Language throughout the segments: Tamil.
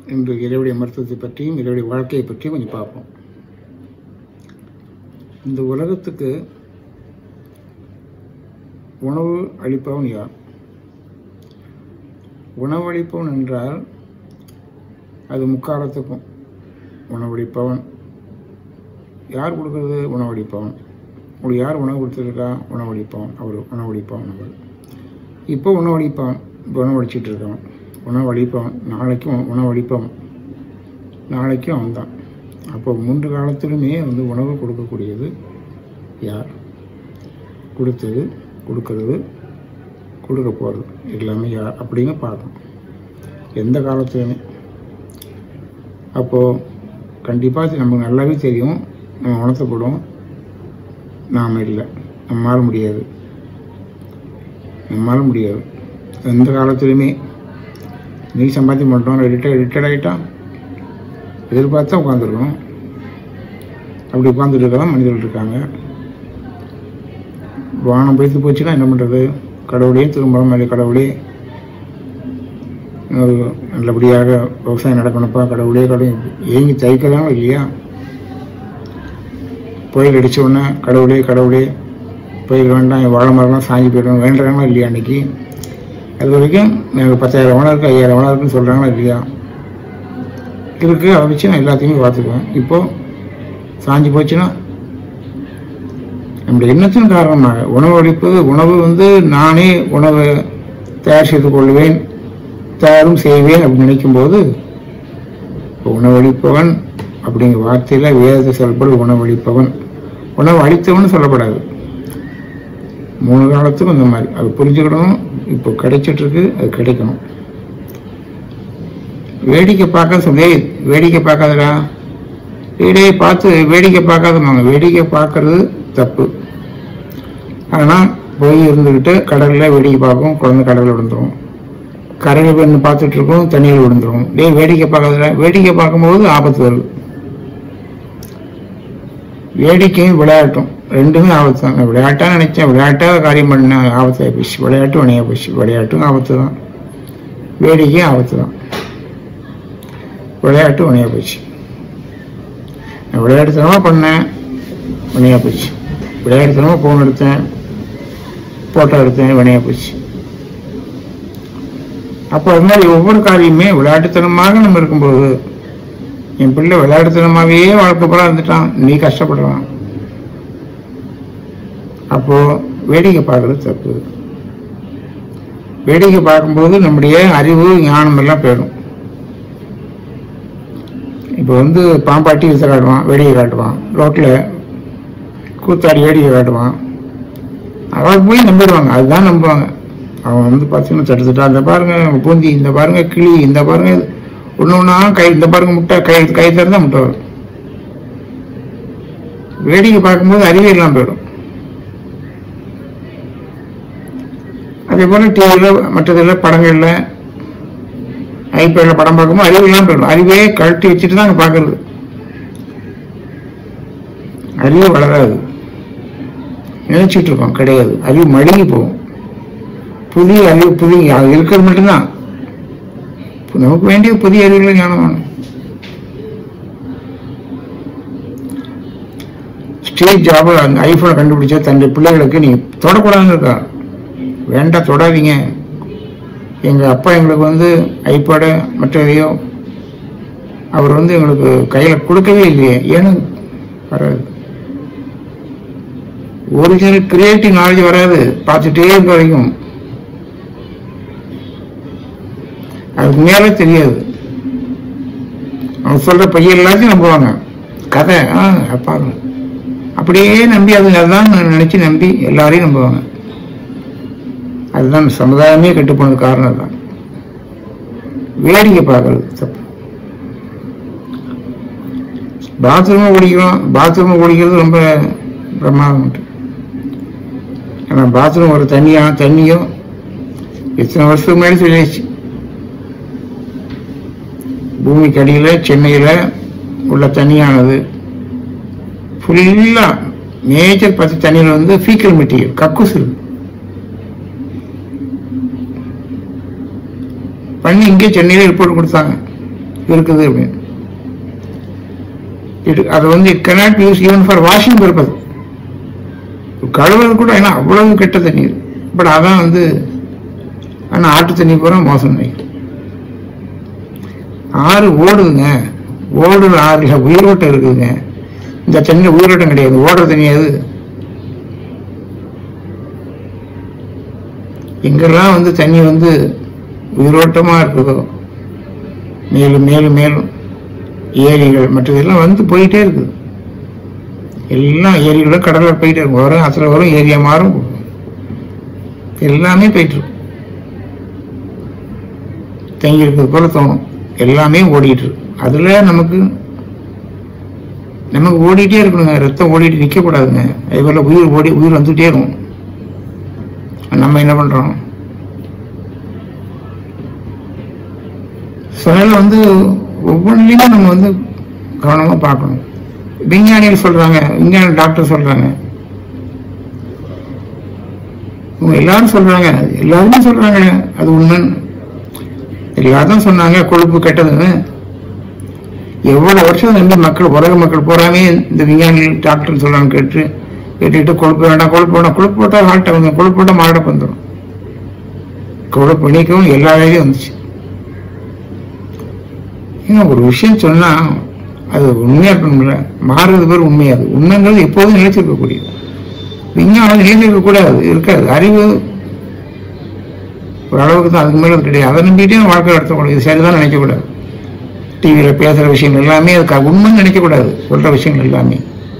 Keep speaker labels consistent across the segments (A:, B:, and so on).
A: இன்று இறைவடைய மருத்துவத்தை பற்றியும் இறைவடைய வாழ்க்கையை பற்றியும் கொஞ்சம் பார்ப்போம் இந்த உலகத்துக்கு உணவு அளிப்பவன் யார் உணவளிப்பவன் என்றால் அது முக்காலத்துக்கும் உணவளிப்பவன் யார் கொடுக்கறது உணவளிப்பவன் உங்களுக்கு யார் உணவு கொடுத்துருக்கா உணவளிப்பவன் அவர் உணவளிப்பவன் அவர் இப்போ உணவளிப்பவன் இப்போ உணவளிச்சிட்டு இருக்கவன் உணவளிப்பவன் நாளைக்கும் உணவளிப்பவன் நாளைக்கும் அவன் தான் அப்போ மூன்று காலத்திலுமே வந்து உணவு கொடுக்கக்கூடியது யார் கொடுத்தது கொடுக்கறது கொடுக்க போகிறது எல்லாமே யார் அப்படிங்க பார்க்கணும் எந்த காலத்துலையுமே அப்போது கண்டிப்பாக இது நமக்கு நல்லாவே தெரியும் நம்ம உணர்த்தப்படும் நாம் இல்லை நம்மால் முடியாது நம்மால் முடியாது எந்த காலத்துலையுமே நீ சம்பாத்தியம் பண்ணுறோம் ரிட்டையர் ரிட்டையர்ட் ஆகிட்டான் எதிர்பார்த்தா உட்காந்துருக்கணும் அப்படி உட்காந்துட்டு இருக்கலாம் மனிதர்கள் இருக்காங்க வானம் போய்த்து போச்சுன்னா என்ன பண்ணுறது கடவுளே திரும்ப மேலே கடவுளே ஒரு நல்லபடியாக விவசாயம் நடக்கணும்ப்பா கடவுளே கடவுள் ஏங்கி தவிக்கிறாங்க இல்லையா புயல் அடிச்ச உடனே கடவுளே கடவுளே புயல் வேண்டாம் என் வாழை மரம்லாம் சாஞ்சி போயிடும் வேண்டுறாங்களா இல்லையா அன்னைக்கு அது வரைக்கும் எனக்கு பத்தாயிரம் வனம் இருக்குது ஐயாயிரம் வனம் இருக்குன்னு சொல்கிறாங்களா இல்லையா இருக்குது அதை வச்சு நான் எல்லாத்தையுமே பார்த்துக்குவேன் இப்போது சாஞ்சி போச்சுன்னா நம்முடைய எண்ணத்தின் காரணமாக உணவு அளிப்பது உணவு வந்து நானே உணவை தயார் செய்து கொள்வேன் தயாரும் செய்வேன் அப்படின்னு நினைக்கும்போது உணவளிப்பவன் அப்படிங்கிற வார்த்தையில் வேதத்தை சொல்லப்படும் உணவளிப்பவன் உணவு அளித்தவன் சொல்லப்படாது மூணு காலத்துக்கும் இந்த மாதிரி அது புரிஞ்சுக்கணும் இப்போ கிடைச்சிட்டு இருக்கு அது கிடைக்கணும் வேடிக்கை பார்க்க சொல்லி வேடிக்கை பார்க்காதடா வீடியை பார்த்து வேடிக்கை பார்க்காதமாங்க வேடிக்கை பார்க்கறது தப்பு ஆனால் போய் இருந்துக்கிட்டு கடலில் வேடிக்கை பார்க்கும் குழந்தை கடலில் விழுந்துரும் கரையில் பெண்ணு பார்த்துட்டு இருக்கோம் தண்ணியில் விழுந்துரும் டேய் வேடிக்கை பார்க்காதடா வேடிக்கை பார்க்கும்போது ஆபத்து வருது வேடிக்கையும் விளையாட்டும் ரெண்டுமே ஆபத்து தான் நான் விளையாட்டா நினைச்சேன் விளையாட்டாக காரியம் பண்ண ஆபத்தாகி போச்சு விளையாட்டும் வினையாக போச்சு விளையாட்டும் ஆபத்து தான் வேடிக்கையும் ஆபத்து தான் விளையாட்டு வினையாக போச்சு நான் விளையாட்டுத்தனமாக பண்ணேன் வினையாக போச்சு விளையாட்டுத்தனமாக ஃபோன் எடுத்தேன் ஃபோட்டோ எடுத்தேன் வினையாக போச்சு அப்போ அது மாதிரி ஒவ்வொரு காரியமே விளையாட்டுத்தனமாக நம்ம இருக்கும்போது என் பிள்ளை விளையாட்டுத்தனமாகவே வாழ்க்கை போல இருந்துட்டான் நீ கஷ்டப்படுறான் அப்போ வேடிக்கை பார்க்கறது தப்பு வேடிக்கை பார்க்கும்போது நம்முடைய அறிவு ஞானம் எல்லாம் போயிடும் இப்போ வந்து பாம்பாட்டி விசை காட்டுவான் வேடிக்கை காட்டுவான் ரோட்டில் கூத்தாடி வேடிக்கை காட்டுவான் அவன் போய் நம்பிடுவாங்க அதுதான் நம்புவாங்க அவன் வந்து பார்த்தீங்கன்னா தடுத்துட்டா இந்த பாருங்க பூந்தி இந்த பாருங்க கிளி இந்த பாருங்க ஒன்று ஒன்றா கை இந்த பாருங்க முட்டை கை கை திறந்தா முட்டை வரும் வேடிக்கை பார்க்கும்போது அறிவே இல்லாமல் போயிடும் அதே போல டிவியில் மற்றதில் படங்களில் ஐபேடில் படம் பார்க்கும்போது அறிவு இல்லாமல் போயிடும் அறிவே கழட்டி வச்சுட்டு தான் அங்கே பார்க்கறது அறிவு வளராது நினைச்சிட்டு இருக்கோம் கிடையாது அறிவு மழுங்கி போகும் புதிய அறிவு புதிய அது இருக்கிறது மட்டும்தான் நமக்கு வேண்டிய புதிய அறிவுகளை ஞானம் வேணும் ஸ்டீவ் ஜாப் அந்த ஐஃபோனை கண்டுபிடிச்சா தன்னுடைய பிள்ளைகளுக்கு நீ தொடக்கூடாதுன்னு இருக்கா வேண்டாம் தொடாதீங்க எங்கள் அப்பா எங்களுக்கு வந்து ஐபேடு மற்றதையோ அவர் வந்து எங்களுக்கு கையில் கொடுக்கவே இல்லையே ஏன்னு வராது ஒரிஜினல் கிரியேட்டிவ் நாலேஜ் வராது பார்த்துட்டே இருக்க வரைக்கும் அதுக்கு மேலே தெரியாது அவன் சொல்ற பையன் எல்லாத்தையும் நம்புவாங்க கதை ஆ பாருங்க அப்படியே நம்பி அது அதான் நினைச்சு நம்பி எல்லாரையும் நம்புவாங்க அதுதான் சமுதாயமே கெட்டு போனது காரணம் தான் வேடிக்கை பார்க்கறது தப்பு பாத்ரூமை குடிக்கிறோம் பாத்ரூமை குடிக்கிறது ரொம்ப பிரமாதம் உண்டு ஆனால் பாத்ரூம் ஒரு தண்ணியா தண்ணியோ எத்தனை வருஷத்துக்கு முன்னாடி சொல்லியாச்சு பூமிக்கு அடியில் சென்னையில் உள்ள தண்ணியானது ஃபுல்லாக மேஜர் பத்து தண்ணியில் வந்து ஃபீக்கல் மெட்டீரியல் கக்குசு இருக்கு பண்ணி இங்கே சென்னையில் ரிப்போர்ட் கொடுத்தாங்க இருக்குது அப்படின்னு இது அது வந்து it cannot use even for washing purpose கழுவுறது கூட ஏன்னா அவ்வளவு கெட்ட தண்ணீர் பட் அதான் வந்து ஆனால் ஆட்டு தண்ணி பூரா மோசம் இல்லை ஆறு ஓடுதுங்க ஓடுற ஆறுல உயிரோட்டம் இருக்குதுங்க இந்த தண்ணியில் உயிரோட்டம் கிடையாது ஓடுற தண்ணி அது எங்கெல்லாம் வந்து தண்ணி வந்து உயிரோட்டமா இருக்குதோ மேலும் மேலும் மேலும் ஏரிகள் மற்றதெல்லாம் வந்து போயிட்டே இருக்குது எல்லாம் ஏரிகளும் கடலில் போயிட்டே இருக்கும் வரும் அசல வரும் ஏரியா மாறும் எல்லாமே போயிட்டு இருக்கும் தங்கி இருக்கிறது போல தோணும் எல்லாமே ஓடிட்டு இருக்கு அதுல நமக்கு நமக்கு ஓடிட்டே இருக்கணுங்க ரத்தம் ஓடிட்டு நிக்க கூடாதுங்க அதே போல உயிர் ஓடி உயிர் வந்துட்டே இருக்கும் நம்ம என்ன பண்றோம் சில வந்து ஒவ்வொன்றிலையுமே நம்ம வந்து கவனமா பார்க்கணும் விஞ்ஞானிகள் சொல்றாங்க விஞ்ஞான டாக்டர் சொல்றாங்க இவங்க எல்லாரும் சொல்றாங்க எல்லாருமே சொல்றாங்க அது உண்மைன்னு எல்லாரும் சொன்னாங்க கொழுப்பு கெட்டதுன்னு எவ்வளவு வருஷம் நம்பி மக்கள் உலக மக்கள் போறாமே இந்த விஞ்ஞானிகள் டாக்டர் சொல்றாங்க கேட்டு கேட்டுட்டு கொழுப்பு வேண்டாம் கொழுப்பு வேண்டாம் கொழுப்பு போட்டா ஹார்ட் வந்து கொழுப்பு போட்டா மாரடைப்பு வந்துடும் கொழுப்பு நீக்கவும் எல்லா வேலையும் வந்துச்சு ஏங்க ஒரு விஷயம் சொன்னா அது உண்மையா இருக்கணும்ல மாறுறது பேர் உண்மையாது உண்மைங்கிறது எப்போதும் நிலைச்சிருக்கக்கூடியது விஞ்ஞானம் நிலைச்சிருக்க கூடாது இருக்காது அறிவு ஒரு அளவுக்கு தான் அதுக்கு மேல அது கிடையாது அதை நம்பிட்டே நம்ம வாழ்க்கை நடத்தக்கூடாது இது சரிதான் நினைக்கக்கூடாது டிவியில பேசுற விஷயங்கள் எல்லாமே அதுக்கு உண்மைன்னு நினைக்கக்கூடாது சொல்ற விஷயங்கள் எல்லாமே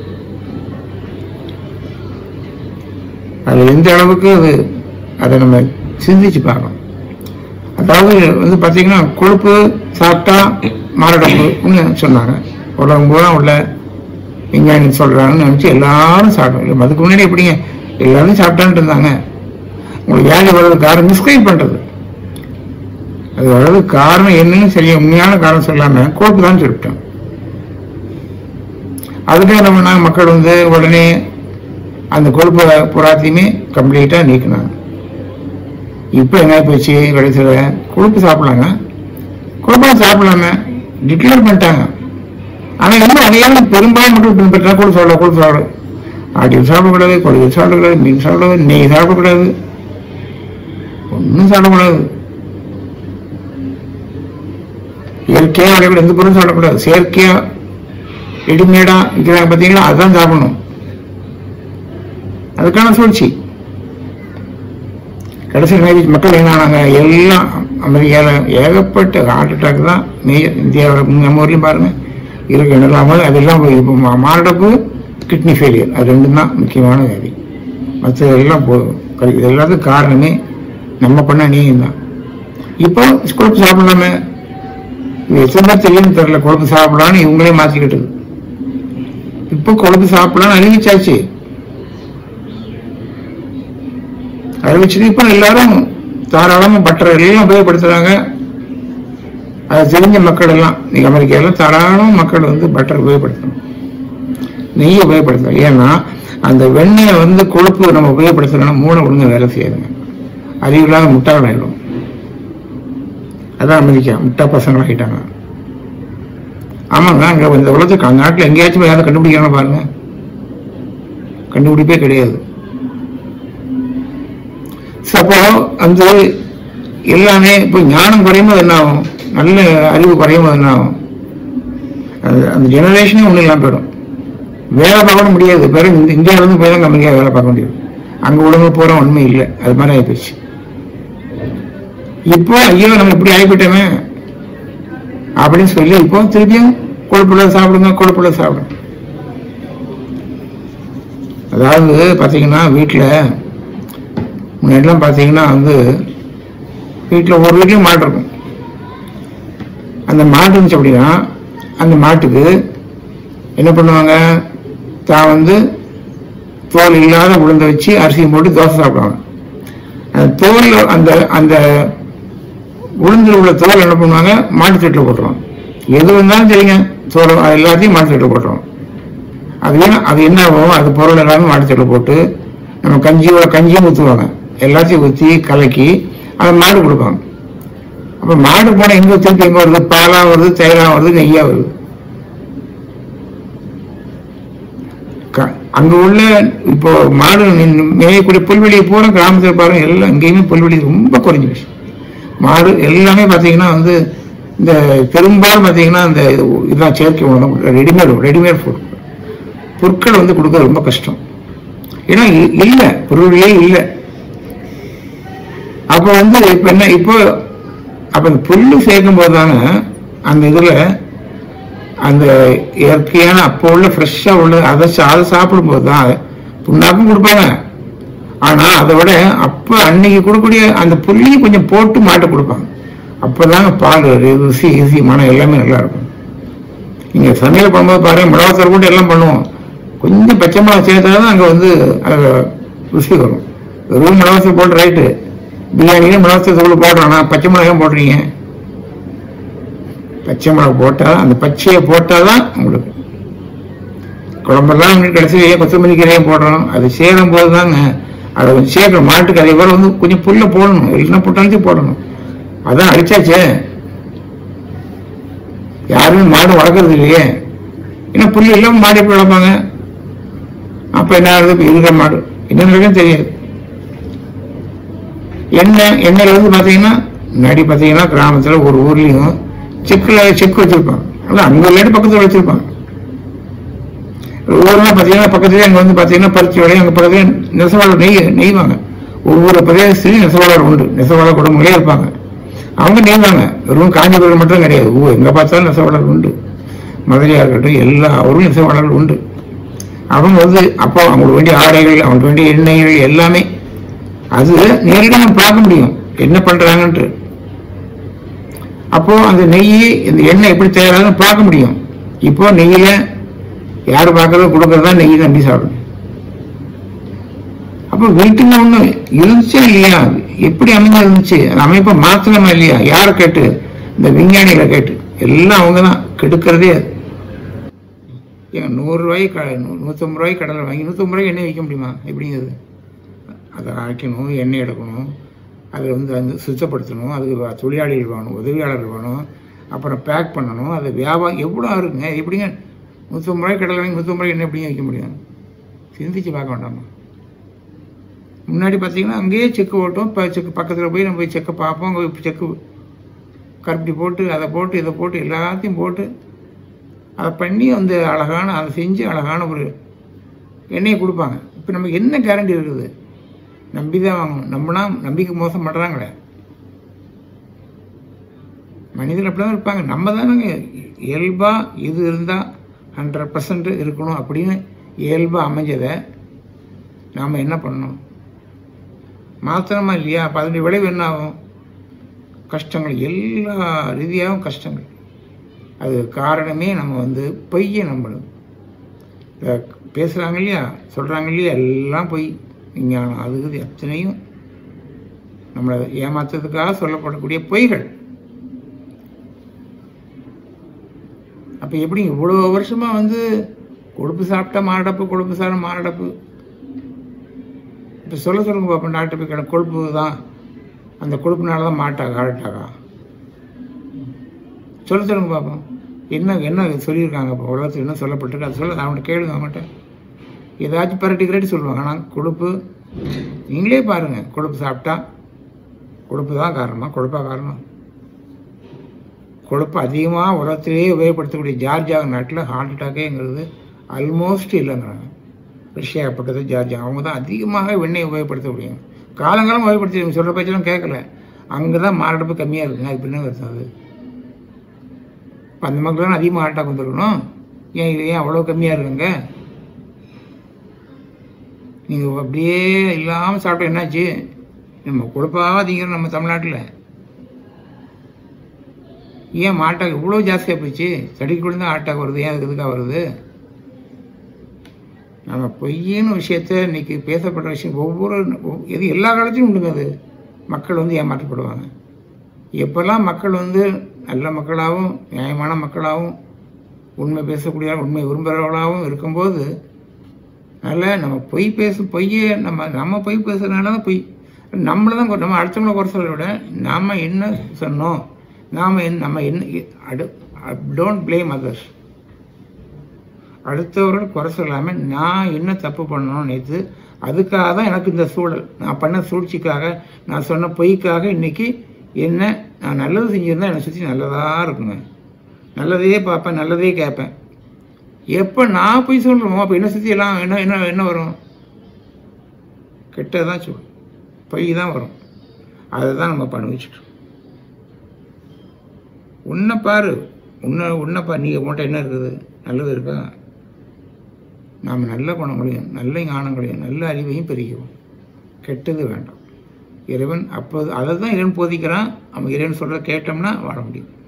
A: அது எந்த அளவுக்கு அது அதை நம்ம சிந்திச்சு பார்க்கணும் அதாவது வந்து பார்த்தீங்கன்னா கொழுப்பு சாப்பிட்டா மாரடைப்புன்னு சொன்னாங்க உலகம் பூரா உள்ள விஞ்ஞானி சொல்றாங்கன்னு நினைச்சு எல்லாரும் சாப்பிட்டோம் அதுக்கு முன்னாடி எப்படிங்க எல்லாரும் சாப்பிட்டான்ட்டு இருந்தாங்க உங்களுக்கு வியாதி வர்றதுக்கு காரணம் மிஸ்கைட் பண்றது அது வர்றதுக்கு காரணம் என்னன்னு சரியா உண்மையான காரணம் சொல்லாம கொழுப்பு தான் சொல்லிட்டோம் அதுக்காக நம்ம பண்ணாங்க மக்கள் வந்து உடனே அந்த கொழுப்பு புறாத்தையுமே கம்ப்ளீட்டா நீக்கினாங்க இப்போ என்ன போச்சு கடைசியில் கொழுப்பு சாப்பிடலாங்க கொழுப்பு சாப்பிடலாங்க டிக்ளேர் பண்ணிட்டாங்க ஆனால் இன்னும் அதையாலும் பெரும்பாலும் மக்கள் பின்பற்றா கொழுப்பு சாப்பிட கொழுப்பு சாப்பிட ஆட்டில் சாப்பிடக்கூடாது கொழுப்பு சாப்பிடக்கூடாது மீன் சாப்பிடக்கூடாது நெய் சாப்பிடக்கூடாது ஒன்றும் சாப்பிடக்கூடாது இயற்கையா விளையாட எந்த பொருளும் சாப்பிடக்கூடாது செயற்கையா ரெடிமேடா விற்கிறாங்க பார்த்தீங்களா அதுதான் சாப்பிடணும் அதுக்கான சூழ்ச்சி கடைசி நேரம் மக்கள் என்ன ஆனாங்க எல்லாம் அமெரிக்காவில் ஏகப்பட்ட ஹார்ட் அட்டாக் தான் மேஜர் இந்தியாவில் நம்ம ஊர்லையும் பாருங்க இருக்கு இல்லாமல் அதெல்லாம் போய் இப்போ மா- மாரடைப்பு கிட்னி ஃபெயிலியர் அது ரெண்டும் தான் முக்கியமான வியாதி மற்ற எல்லாம் போ கறி- இது எல்லாத்துக்கும் காரணமே நம்ம பண்ண நீங்க தான் இப்போ கொழுப்பு சாப்பிடலாமே இது எத்தனை பேர் தெரியும்னு தெரியல கொழுப்பு சாப்பிடலான்னு இவங்களே மாற்றிக்கிட்டது இப்போ கொழுப்பு சாப்பிடலான்னு அறிவிச்சாச்சு அறிவிச்சது இப்போ எல்லாரும் தாராளமா பட்டர் எல்லாம் உபயோகப்படுத்துறாங்க அதை தெரிஞ்ச மக்கள் எல்லாம் நீங்க அமெரிக்காவில் தாராளமா மக்கள் வந்து பட்டர் உபயோகப்படுத்தணும் நெய்யை உபயோகப்படுத்தணும் ஏன்னா அந்த வெண்ணெயை வந்து கொழுப்பு நம்ம உபயோகப்படுத்தணும்னா மூளை ஒழுங்கா வேலை செய்யாதுங்க அறிவில்லாத முட்டாள் ஆயிடும் அதான் அமெரிக்கா முட்டா பசங்க ஆகிட்டாங்க ஆமாங்க அங்க இந்த உலகத்துக்கு அந்த நாட்டில் எங்கேயாச்சும் போய் யாரும் கண்டுபிடிக்கிறாங்க பாருங்க கண்டுபிடிப்பே கிடையாது So, அப்போ அந்த எல்லாமே இப்போ ஞானம் குறையும் போது என்ன ஆகும் நல்ல அறிவு குறையும் போது என்ன ஆகும் அது- அந்த ஜெனரேஷனே ஒன்றும் இல்லாமல் போயிடும் வேலை பார்க்க முடியாது பிறகு இந்த இந்தியாவிலேருந்து போய் தான் அமெரிக்கா வேலை பார்க்க முடியும் அங்கே உடம்பு போகிற உண்மை இல்லை அது மாதிரி ஆகிப்போச்சு இப்போ ஐயோ நம்ம இப்படி ஆகிவிட்டோமே அப்படின்னு சொல்லி இப்போ திருப்பியும் கொழுப்புள்ள சாப்பிடுங்க கொழுப்புள்ள சாப்பிடுங்க அதாவது பார்த்தீங்கன்னா வீட்டில் முன்னாடிலாம் பார்த்தீங்கன்னா வந்து வீட்டில் ஒரு வீட்லையும் மாடு இருக்கும் அந்த மாடு இருந்துச்சு அப்படின்னா அந்த மாட்டுக்கு என்ன பண்ணுவாங்க தான் வந்து தோல் இல்லாத உளுந்த வச்சு அரிசியும் போட்டு தோசை சாப்பிடுவாங்க அந்த தோல் அந்த அந்த உளுந்தில் உள்ள தோல் என்ன பண்ணுவாங்க மாட்டு தட்டில் போட்டுருவாங்க எது வந்தாலும் சரிங்க தோல் அது எல்லாத்தையும் மாட்டு தட்டில் போட்டுருவாங்க அது ஏன் அது என்ன ஆகும் அது பொருள் எல்லாமே மாட்டு தட்டில் போட்டு நம்ம கஞ்சியோட கஞ்சியும் ஊற்றுவாங்க எல்லாத்தையும் ஊற்றி கலக்கி அதை மாடு கொடுப்பாங்க அப்ப மாடு போனால் எங்க திருப்பி எங்க வருது பாலா வருது தயிரா வருது நெய்யா வருது க- அங்க உள்ள இப்போ மாடு நின்னு மேயக்கூடிய புல்வெளியை பூரா கிராமத்தில் பாருங்க எல்லாம் எங்கேயுமே புல்வெளி ரொம்ப குறைஞ்சு போச்சு மாடு எல்லாமே பார்த்தீங்கன்னா வந்து இந்த பெரும்பாலும் பார்த்தீங்கன்னா இந்த இது- இதெல்லாம் செயற்கை உணவு ரெடிமேட் ரெடிமேட் ஃபுட் பொருட்கள் வந்து கொடுக்க ரொம்ப கஷ்டம் ஏன்னா இ- இல்லை பொருளே இல்லை அப்போ வந்து இப்போ என்ன இப்போ அப்போ இந்த புல்லு சேர்க்கும் போது தானே அந்த இதில் அந்த இயற்கையான அப்போ உள்ள ஃப்ரெஷ்ஷாக உள்ள அதை சா- அதை சாப்பிடும்போது தான் புண்ணாக்கும் கொடுப்பாங்க ஆனால் அதை விட அப்போ அன்னைக்கு கொடுக்கக்கூடிய அந்த புள்ளியும் கொஞ்சம் போட்டு மாட்ட கொடுப்பாங்க அப்போதாங்க பால் ருசி ருசி மனம் எல்லாமே நல்லா இருக்கும் நீங்கள் சமையல் பண்ணும்போது பாருங்க மிளகாத்தூள் போட்டு எல்லாம் பண்ணுவோம் கொஞ்சம் பச்சை மிளகா சேர்த்தா தான் அங்கே வந்து அது ருசி வரும் வெறும் மிளகாத்தூள் போட்டு ரைட்டு பிரியாணியில மிளகாத்தூள் தூள் போடுறோம் ஆனால் பச்சை மிளகாய் போடுறீங்க பச்சை மிளகா போட்டால் அந்த பச்சையை போட்டால் தான் உங்களுக்கு குழம்பெல்லாம் வந்து கடைசியிலேயே கொத்தமல்லி கீரையும் போடுறோம் அது சேரும் போது தாங்க அதை கொஞ்சம் சேர்க்கணும் மாட்டுக்கு அதே போல வந்து கொஞ்சம் புல்ல போடணும் இல்லைன்னா புட்டாச்சும் போடணும் அதான் அடிச்சாச்சே யாருமே மாடு வளர்க்கறது இல்லையே ஏன்னா புல்லு இல்லாமல் மாடு எப்படி வளர்ப்பாங்க அப்போ என்ன ஆகுது இப்போ இருக்கிற மாடு என்ன நடக்குன்னு தெரியாது எண்ணெய் எண்ணெயில் வந்து பார்த்தீங்கன்னா முன்னாடி பார்த்தீங்கன்னா கிராமத்தில் ஒரு ஊர்லேயும் செக்கில் செக்கு வச்சுருப்பாங்க அதான் அங்கே இல்லாட்டி பக்கத்தில் வச்சுருப்பாங்க ஊர்லாம் பார்த்தீங்கன்னா பக்கத்துலேயே அங்கே வந்து பார்த்தீங்கன்னா பருத்தி விளையும் அங்கே பக்கத்துல நெசவாளர் நெய் நெய்வாங்க ஒவ்வொரு பிரதேசத்துலையும் நெசவாளர் உண்டு நெசவாளர் குடும்பங்களே இருப்பாங்க அவங்க நெய்வாங்க வெறும் காஞ்சிபுரம் மட்டும் கிடையாது ஓ எங்கே பார்த்தாலும் நெசவாளர் உண்டு மதுரையாக இருக்கட்டும் எல்லா ஊரும் நெசவாளர்கள் உண்டு அவங்க வந்து அப்போ அவங்களுக்கு வேண்டிய ஆடைகள் அவங்களுக்கு வேண்டிய எண்ணெய்கள் எல்லாமே அது நேரடியாக நம்ம பார்க்க முடியும் என்ன பண்றாங்கன்ட்டு அப்போ அந்த நெய் இந்த எண்ணெய் எப்படி தயாராகுதுன்னு பார்க்க முடியும் இப்போ நெய்யில யார் பார்க்கறது கொடுக்கறதா நெய் நம்பி சாப்பிடணும் அப்போ வீட்டுல ஒண்ணு இருந்துச்சா இல்லையா எப்படி அமைஞ்சு இருந்துச்சு அந்த அமைப்பை மாத்தணுமா இல்லையா யாரை கேட்டு இந்த விஞ்ஞானிகளை கேட்டு எல்லாம் அவங்க தான் கெடுக்கிறதே அது ஏங்க நூறு ரூபாய்க்கு க- நூ- நூத்தம்பது ரூபாய்க்கு கடலை வாங்கி நூற்றம்பது ரூபாய்க்கு எண்ணெய் விற்க முடியுமா எப்படிங்கிறது அதை அரைக்கணும் எண்ணெய் எடுக்கணும் அதை வந்து வந்து சுத்தப்படுத்தணும் அதுக்கு வ- தொழிலாளிகள் வேணும் உதவியாளர்கள் வேணும் அப்புறம் பேக் பண்ணணும் அதை வியாபாரம் எவ்வளோ இருக்குங்க எப்படிங்க நூற்றம்பது ரூபாய் கடலை வாங்கி நூற்றம்பது ரூபாய் எண்ணெய் எப்படிங்க விற்க முடியும் சிந்திச்சு பார்க்க வேண்டாமா முன்னாடி பார்த்தீங்கன்னா அங்கேயே செக்கு ஓட்டும் இப்போ செக்கு பக்கத்தில் போய் நம்ம போய் செக்கை பார்ப்போம் அங்கே போய் செக்கு கருப்பட்டி போட்டு அதை போட்டு இதை போட்டு எல்லாத்தையும் போட்டு அதை பண்ணி அந்த அழகான அதை செஞ்சு அழகான ஒரு எண்ணெயை கொடுப்பாங்க இப்போ நமக்கு என்ன கேரண்டி இருக்குது நம்பி தான் வாங்கணும் நம்பினா நம்பிக்கை மோசம் பண்ணுறாங்களே மனிதர்கள் அப்படி தான் இருப்பாங்க நம்ம தானேங்க இயல்பாக இது இருந்தால் ஹண்ட்ரட் பர்சன்ட் இருக்கணும் அப்படின்னு இயல்பாக அமைஞ்சதை நாம் என்ன பண்ணணும் மாத்திரமா இல்லையா அப்போ அதனுடைய விளைவு என்ன ஆகும் கஷ்டங்கள் எல்லா ரீதியாகவும் கஷ்டங்கள் அது காரணமே நம்ம வந்து பொய்யை நம்பணும் இந்த பேசுகிறாங்க இல்லையா சொல்கிறாங்க இல்லையா எல்லாம் பொய் விஞ்ஞானம் அதுக்கு எத்தனையும் நம்மளை ஏமாத்துறதுக்காக சொல்லப்படக்கூடிய பொய்கள் அப்போ எப்படி இவ்வளோ வருஷமாக வந்து கொழுப்பு சாப்பிட்டா மாரடைப்பு கொழுப்பு சாப்பிட்டா மாரடைப்பு இப்போ சொல்ல சொல்லுங்க பார்ப்போம் டாக்டர் போய் கிட கொழுப்பு தான் அந்த கொழுப்புனால தான் மாட்டாக ஹார்ட் ஆகா சொல்ல சொல்லுங்க பார்ப்போம் என்ன என்ன சொல்லியிருக்காங்க இப்போ உலகத்தில் என்ன சொல்லப்பட்டிருக்கு அது சொல்ல அவன்கிட்ட கேளுங்க அவன்கிட்ட ஏதாச்சும் பரட்டி கிரட்டி சொல்லுவாங்க ஆனால் கொழுப்பு நீங்களே பாருங்கள் கொழுப்பு சாப்பிட்டா கொழுப்பு தான் காரணமா கொழுப்பா காரணம் கொழுப்பு அதிகமாக உலகத்திலேயே உபயோகப்படுத்தக்கூடிய ஜார்ஜியா நாட்டில் ஹார்ட் அட்டாக்கேங்கிறது ஆல்மோஸ்ட் இல்லைங்கிறாங்க ரஷ்யாப்பட்டது ஜார்ஜியா அவங்க தான் அதிகமாக வெண்ணெய் உபயோகப்படுத்த முடியும் காலங்காலம் உபயோகப்படுத்தி இவங்க சொல்கிற பேச்செல்லாம் கேட்கல அங்கே தான் மாரடைப்பு கம்மியாக இருக்குங்க அது என்ன வருது அது இப்போ அந்த மக்கள் தான் அதிகமாக ஹார்ட் அட்டாக் வந்துருக்கணும் ஏன் இது ஏன் அவ்வளோ கம்மியாக இருக்குங்க நீங்கள் அப்படியே இல்லாமல் சாப்பிட்டா என்னாச்சு நம்ம கொழுப்பாதீங்க நம்ம தமிழ்நாட்டில் ஏன் மாட்டாக் இவ்வளோ ஜாஸ்தியாக போச்சு தடிக்கு தான் அட்டாக் வருது ஏன் அதுக்கு எதுக்காக வருது நம்ம பொய்யின்னு விஷயத்த இன்னைக்கு பேசப்படுற விஷயம் ஒவ்வொரு ஒவ்- எது எல்லா காலத்திலும் உண்டுங்க அது மக்கள் வந்து ஏமாற்றப்படுவாங்க எப்பெல்லாம் மக்கள் வந்து நல்ல மக்களாகவும் நியாயமான மக்களாகவும் உண்மை பேசக்கூடிய உண்மை விரும்புகிறவர்களாகவும் இருக்கும்போது அதனால் நம்ம பொய் பேச பொய்யை நம்ம நம்ம பொய் பேசுறதுனால தான் பொய் நம்மளை தான் குறை- நம்ம அடுத்தவங்களை குறை சொல்ல விட நாம் என்ன சொன்னோம் நாம் என் நம்ம என்ன அடு டோன்ட் ப்ளேம் அதர்ஸ் அடுத்தவர்கள் குறை சொல்லாமல் நான் என்ன தப்பு பண்ணணும் நேற்று அதுக்காக தான் எனக்கு இந்த சூழல் நான் பண்ண சூழ்ச்சிக்காக நான் சொன்ன பொய்க்காக இன்னைக்கு என்ன நான் நல்லது செஞ்சுருந்தா என்னை சுற்றி நல்லதாக இருக்குங்க நல்லதே பார்ப்பேன் நல்லதே கேட்பேன் எப்போ நான் போய் சொல்கிறோமோ அப்போ என்ன சுற்றி எல்லாம் என்ன என்ன என்ன வரும் கெட்டதான் சொல்லும் பொய் தான் வரும் அதை தான் நம்ம பண்ணுவிச்சிட்டோம் உன்னை பாரு உன்னை உன்னை பாரு நீ உன்கிட்ட என்ன இருக்குது நல்லது இருக்கா நாம் நல்ல குணங்களையும் நல்ல ஞானங்களையும் நல்ல அறிவையும் பெருகிறோம் கெட்டது வேண்டாம் இறைவன் அப்போது அதை தான் இறைவன் போதிக்கிறான் அவன் இறைவன் சொல்கிறத கேட்டோம்னா வாழ முடியும்